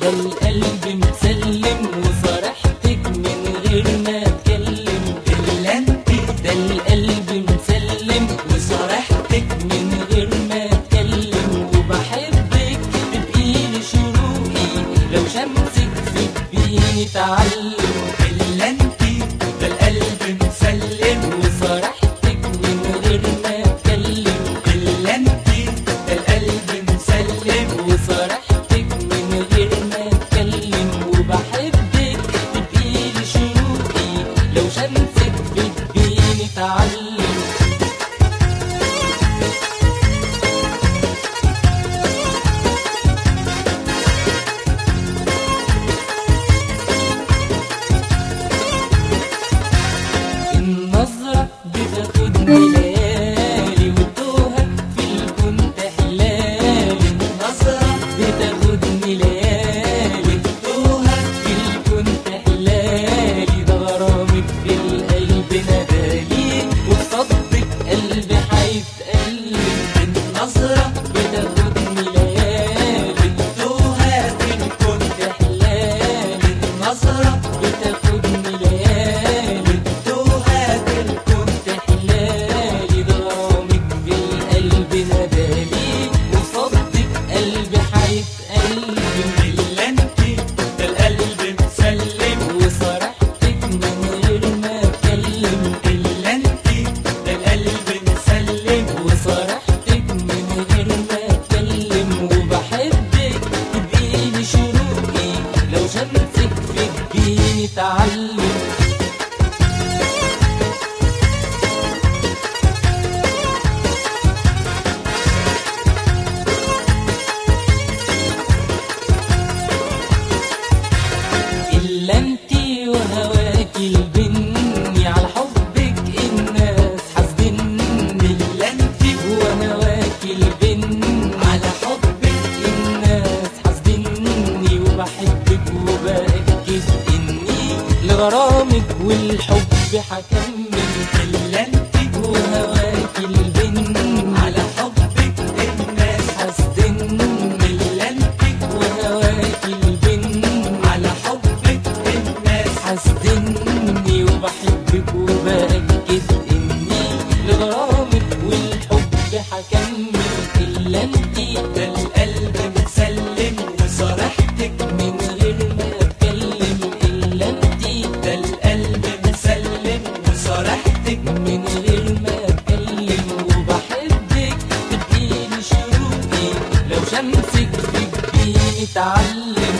القلب مسلم وصرحتك من غير ما اتكلم الا انت ده القلب مسلم وصرحتك من غير ما اتكلم وبحبك تبقيلي شروقي لو شمسك في جبيني تعلم الا انت ده القلب مسلم وصرحتك من غير ما اتكلم الا انت ده القلب مسلم وصرحتك من غير ما اتكلم وبحبك تبقيلي شروقي لو شمسك بتبيني تعلم النظرة بتاخدني ليالي وتوهك في الكون تحلالي النظرة بتاخدني ليالي توهك في الكون تحلالي ده غرامك في القلب ندالي وصدق قلبي هيتقلب النظرة بتاخدني ليالي توهك إن كنت تحلالي نظرة بتاخدني ليالي توهك إن كنت تحلالي ده غرامك في القلب ندالي وصدق قلبي هيتقلب الا انت ده القلب مسلم وصرحتك من غير ما اتكلم الا انت ده القلب مسلم وصرحتك من غير ما اتكلم وبحبك تبقيني شروقي لو شمسك في جبيني تعلم إلا انتي وهواكي البني على حبك الناس حاسدني الا انت وهواكي البني على حبك الناس حاسدني وبحبك وبأكد إني لغرامك والحب هكمل الا انت وهواكي البني على حبك الناس حاسدني الا انت وهواكي البني على حبك الناس حاسدني وبحبك وبأكد إني لغرامك والحب هكمل إلا انتي ده القلب مسلم وصرحتك من غير ما اتكلم الا انتي ده القلب مسلم وصرحتك من غير ما اتكلم وبحبك تبقيلي شروقي لو شمسك تديني تعلم